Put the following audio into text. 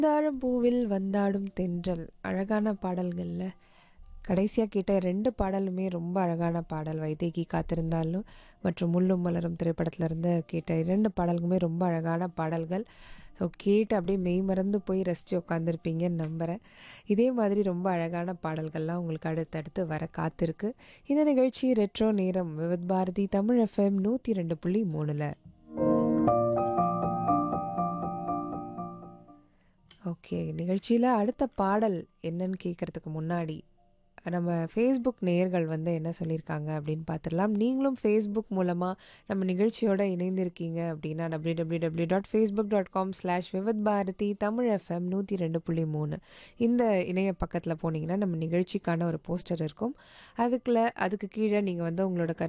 வந்தாடும் பூவில் வந்தாடும் தென்றல் அழகான பாடல்கள்ல கடைசியாக கேட்ட ரெண்டு பாடலுமே ரொம்ப அழகான பாடல் வைதேகி காத்திருந்தாலும் மற்றும் முள்ளும் மலரும் திரைப்படத்துல இருந்து கேட்ட இரண்டு பாடல்களுமே ரொம்ப அழகான பாடல்கள் ஸோ கேட்டு அப்படியே மெய் மறந்து போய் ரசித்து உட்காந்துருப்பீங்கன்னு நம்புகிறேன் இதே மாதிரி ரொம்ப அழகான பாடல்கள்லாம் உங்களுக்கு அடுத்தடுத்து வர காத்திருக்கு இந்த நிகழ்ச்சி ரெட்ரோ நேரம் விவித் பாரதி தமிழ் எஃப்எம் நூற்றி ரெண்டு புள்ளி மூணில் ஓகே நிகழ்ச்சியில் அடுத்த பாடல் என்னன்னு கேட்குறதுக்கு முன்னாடி நம்ம ஃபேஸ்புக் நேயர்கள் வந்து என்ன சொல்லியிருக்காங்க அப்படின்னு பார்த்துடலாம் நீங்களும் ஃபேஸ்புக் மூலமாக நம்ம நிகழ்ச்சியோட இணைந்திருக்கீங்க அப்படின்னா W W W dot Facebook dot com slash Vividh Bharati Tamil FM நூற்றி ரெண்டு புள்ளி மூணு இந்த இணைய பக்கத்தில் போனீங்கன்னா நம்ம நிகழ்ச்சிக்கான ஒரு போஸ்டர் இருக்கும் அதுக்குள்ள அதுக்கு கீழே நீங்கள் வந்து உங்களோட கருத்து